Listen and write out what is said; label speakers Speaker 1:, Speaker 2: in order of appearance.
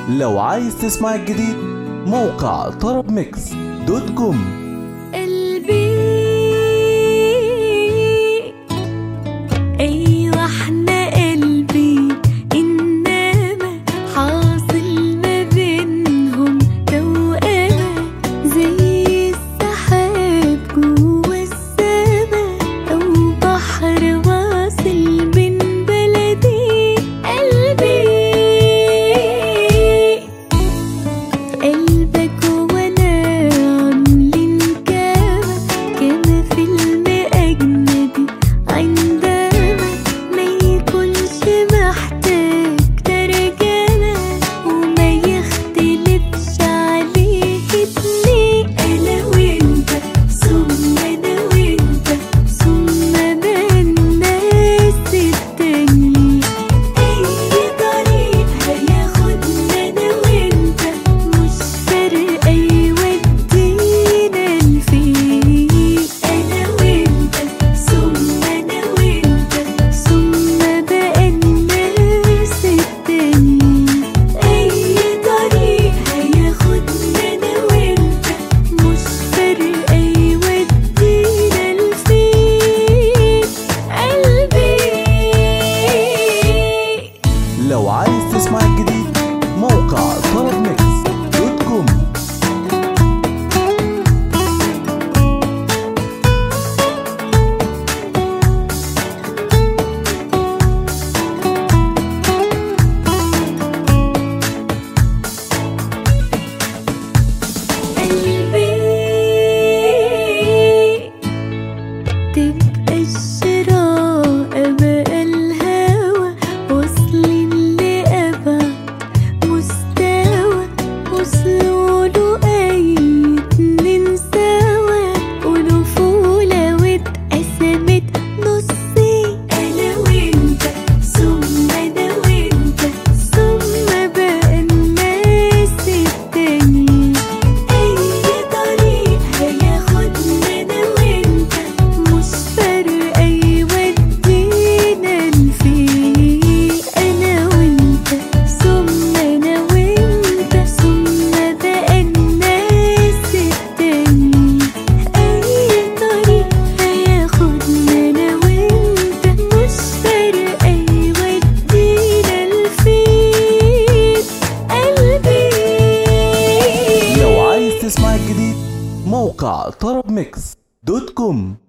Speaker 1: لو عايز تسمع الجديد موقع طرب ميكس دوت كوم
Speaker 2: قلبي ايوه احنا قلبي انما حاصل ما بينهم توأمة زي السحاب جوا السما او بحر واصل بين بلدي قلبي قلبك وانا عاملين كما كما فيلم اجنبي عندما ما يكونش محتاج ترجمة وما يختلفش عليه اتنين انا وانت ثم انا وانت ثم ما الناس التانيين اي طريق هياخدنا انا وانت مش فارقة يودينا لفين انا وانت ثم انا وانت ثم بقى الناس التانيين اي طريق هياخدنا انا وانت مش فارقة يودينا لفين قلبي
Speaker 1: لو عايز تسمع الجديد موقع طرب ميكس دوت كوم
Speaker 2: قلبي تبقى الشراء بقى الهوى واصلين لأبعد مستوى وصلوله أي اتنين سوا ونفولة واتقسمت نصين أنا وأنت ثم أنا وأنت ثم بقى الناس التانيين أي طريق هياخدنا أنا وأنت مش فارقة يودينا لفين أنا وأنت ثم أنا وأنت ثم بقى الناس التانيين أي طريق هياخدنا أنا وأنت مش فارقة يودينا لفين قلبي
Speaker 1: لو عايز تسمع الجديد موقع طرب ميكس دوت كوم